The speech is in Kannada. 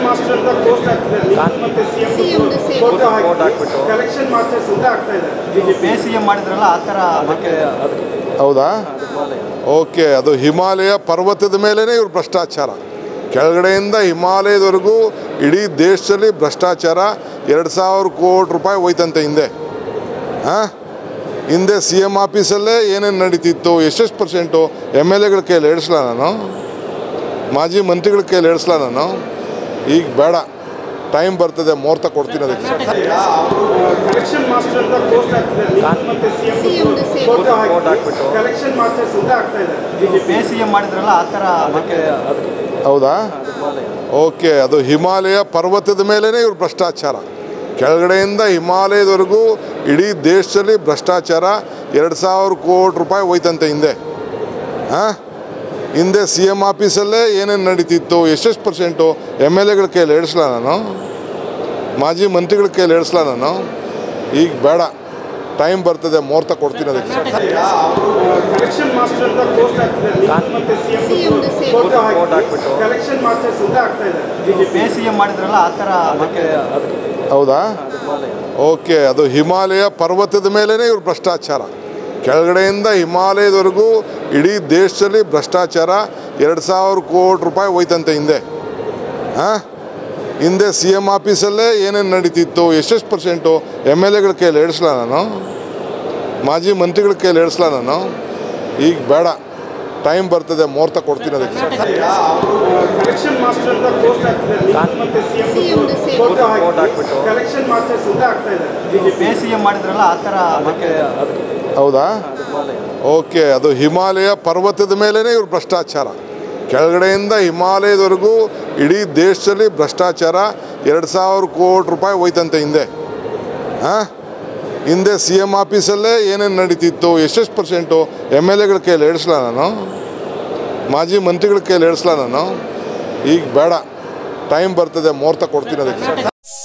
ಮಾಸ್ಟರ್ ಅಂತ ಪೋಸ್ಟ್ ಆಗ್ತಿದೆ ನೀವು ಮತ್ತೆ ಸಿಎಂ CM ದು same. ಫೋಟೋ ಫೋಟೋ ಹಾಕ್ಬಿಟ್ಟು. ಕಲೆಕ್ಷನ್ ಮಾಸ್ಟರ್ಸ್ ಅಂತ ಆಗ್ತಾ ಇದೆ ಬಿಜೆಪಿ ಪಿ ಸಿ ಎಂ ಮಾಡಿದ್ರಲ್ಲ ಆ ಥರ ಅದಕ್ಕೆ ಅದಕ್ಕೆ ಹೌದಾ ಹಿಮಾಲಯ ಓಕೆ ಅದು ಹಿಮಾಲಯ ಪರ್ವತದ ಮೇಲೇ ಇವ್ರು ಭ್ರಷ್ಟಾಚಾರ ಕೆಳಗಡೆಯಿಂದ ಹಿಮಾಲಯದವರೆಗೂ ಇಡೀ ದೇಶದಲ್ಲಿ ಭ್ರಷ್ಟಾಚಾರ ಎರಡು ಸಾವಿರ ಕೋಟಿ ರೂಪಾಯಿ ಹೋಯ್ತಂತೆ ಹಿಂದೆ ಹಾಂ ಹಿಂದೆ ಸಿ ಎಮ್ ಆಫೀಸಲ್ಲೇ ಏನೇನು ನಡೀತಿತ್ತು ಎಷ್ಟೆಷ್ಟು ಪರ್ಸೆಂಟು ಎಮ್ ಎಲ್ ಎಗಳ ಕೈಯಲ್ಲಿ ಹೇಳಿಸ್ಲ ನಾನು ಮಾಜಿ ಮಂತ್ರಿಗಳ ಕೈಯಲ್ಲಿ ಹೇಳಿಸ್ಲ ನಾನು ಈಗ ಬೇಡ ಟೈಮ್ ಬರ್ತದೆ ಮುಹೂರ್ತ ಕೊಡ್ತೀನಿ ಅದಕ್ಕೆ ಕಲೆಕ್ಷನ್ ಮಾಸ್ಟರ್ ಅಂತ ಪೋಸ್ಟ್ ಆಗ್ತಿದೆ ನೀವು ಮತ್ತೆ ಸಿಎಂ CM ದು same. ಫೋಟೋ ಫೋಟೋ ಹಾಕ್ಬಿಟ್ಟು. ಕಲೆಕ್ಷನ್ ಮಾಸ್ಟರ್ಸ್ ಅಂತ ಆಗ್ತಾ ಇದೆ ಬಿಜೆಪಿ ಪಿ ಸಿ ಎಂ ಮಾಡಿದ್ರಲ್ಲ ಆ ಥರ ಅದಕ್ಕೆ ಅದಕ್ಕೆ ಹೌದಾ ಹಿಮಾಲಯ ಓಕೆ ಅದು ಹಿಮಾಲಯ ಪರ್ವತದ ಮೇಲೇ ಇವ್ರು ಭ್ರಷ್ಟಾಚಾರ ಕೆಳಗಡೆಯಿಂದ ಹಿಮಾಲಯದವರೆಗೂ ಇಡೀ ದೇಶದಲ್ಲಿ ಭ್ರಷ್ಟಾಚಾರ ಎರಡು ಸಾವಿರ ಕೋಟಿ ರೂಪಾಯಿ ಹೋಯ್ತಂತೆ ಹಿಂದೆ ಹಾಂ ಹಿಂದೆ ಸಿ ಎಮ್ ಆಫೀಸಲ್ಲೇ ಏನೇನು ನಡೀತಿತ್ತು ಎಷ್ಟೆಷ್ಟು ಪರ್ಸೆಂಟು ಎಮ್ ಎಲ್ ಎಗಳ ಕೈಯಲ್ಲಿ ಹೇಳಿಸ್ಲ ನಾನು ಮಾಜಿ ಮಂತ್ರಿಗಳ ಕೈಯಲ್ಲಿ ಹೇಳಿಸ್ಲ ನಾನು ಈಗ ಬೇಡ ಟೈಮ್ ಬರ್ತದೆ ಮುಹೂರ್ತ ಕೊಡ್ತೀನಿ ಅದಕ್ಕೆ ಕಲೆಕ್ಷನ್ ಮಾಸ್ಟರ್ ಅಂತ ಪೋಸ್ಟ್ ಆಗ್ತಿದೆ ನೀವು ಮತ್ತೆ ಸಿಎಂ CM ದು same. ಫೋಟೋ ಫೋಟೋ ಹಾಕ್ಬಿಟ್ಟು. ಕಲೆಕ್ಷನ್ ಮಾಸ್ಟರ್ಸ್ ಅಂತ ಆಗ್ತಾ ಇದೆ ಬಿಜೆಪಿ ಪಿ ಸಿ ಎಂ ಮಾಡಿದ್ರಲ್ಲ ಆ ಥರ ಅದಕ್ಕೆ ಅದಕ್ಕೆ ಹೌದಾ ಹಿಮಾಲಯ ಓಕೆ ಅದು ಹಿಮಾಲಯ ಪರ್ವತದ ಮೇಲೇ ಇವ್ರು ಭ್ರಷ್ಟಾಚಾರ ಕೆಳಗಡೆಯಿಂದ ಹಿಮಾಲಯದವರೆಗೂ ಇಡೀ ದೇಶದಲ್ಲಿ ಭ್ರಷ್ಟಾಚಾರ ಎರಡು ಸಾವಿರ ಕೋಟಿ ರೂಪಾಯಿ ಹೋಯ್ತಂತೆ ಹಿಂದೆ ಹಾಂ ಹಿಂದೆ ಸಿ ಎಮ್ ಆಫೀಸಲ್ಲೇ ಏನೇನು ನಡೀತಿತ್ತು ಎಷ್ಟೆಷ್ಟು ಪರ್ಸೆಂಟು ಎಮ್ ಎಲ್ ಎಗಳ ಕೈಯಲ್ಲಿ ಹೇಳಿಸ್ಲ ನಾನು ಮಾಜಿ ಮಂತ್ರಿಗಳ ಕೈಯಲ್ಲಿ ಹೇಳಿಸ್ಲ ನಾನು ಈಗ ಬೇಡ ಟೈಮ್ ಬರ್ತದೆ ಮುಹೂರ್ತ ಕೊಡ್ತೀನಿ ಅದಕ್ಕೆ ಕಲೆಕ್ಷನ್ ಮಾಸ್ಟರ್ ಅಂತ ಪೋಸ್ಟ್ ಆಗ್ತಿದೆ ನೀವು ಮತ್ತೆ ಸಿಎಂ CM ದು same. ಫೋಟೋ ಫೋಟೋ ಹಾಕ್ಬಿಟ್ಟು. ಕಲೆಕ್ಷನ್ ಮಾಸ್ಟರ್ಸ್ ಅಂತ ಆಗ್ತಾ ಇದೆ ಬಿಜೆಪಿ ಪಿ ಸಿ ಎಂ ಮಾಡಿದ್ರಲ್ಲ ಆ ಥರ ಅದಕ್ಕೆ ಅದಕ್ಕೆ ಹೌದಾ ಹಿಮಾಲಯ ಓಕೆ ಅದು ಹಿಮಾಲಯ ಪರ್ವತದ ಮೇಲೇ ಇವ್ರು ಭ್ರಷ್ಟಾಚಾರ ಕೆಳಗಡೆಯಿಂದ ಹಿಮಾಲಯದವರೆಗೂ ಇಡೀ ದೇಶದಲ್ಲಿ ಭ್ರಷ್ಟಾಚಾರ ಎರಡು ಸಾವಿರ ಕೋಟಿ ರೂಪಾಯಿ ಹೋಯ್ತಂತೆ ಹಿಂದೆ ಹಾಂ ಹಿಂದೆ ಸಿ ಎಮ್ ಆಫೀಸಲ್ಲೇ ಏನೇನು ನಡೀತಿತ್ತು ಎಷ್ಟೆಷ್ಟು ಪರ್ಸೆಂಟು ಎಮ್ ಎಲ್ ಎಗಳ ಕೈಯಲ್ಲಿ ಹೇಳಿಸ್ಲ ನಾನು ಮಾಜಿ ಮಂತ್ರಿಗಳ ಕೈಯಲ್ಲಿ ಹೇಳಿಸ್ಲ ನಾನು ಈಗ ಬೇಡ ಟೈಮ್ ಬರ್ತದೆ ಮುಹೂರ್ತ ಕೊಡ್ತೀನಿ ಅದಕ್ಕೆ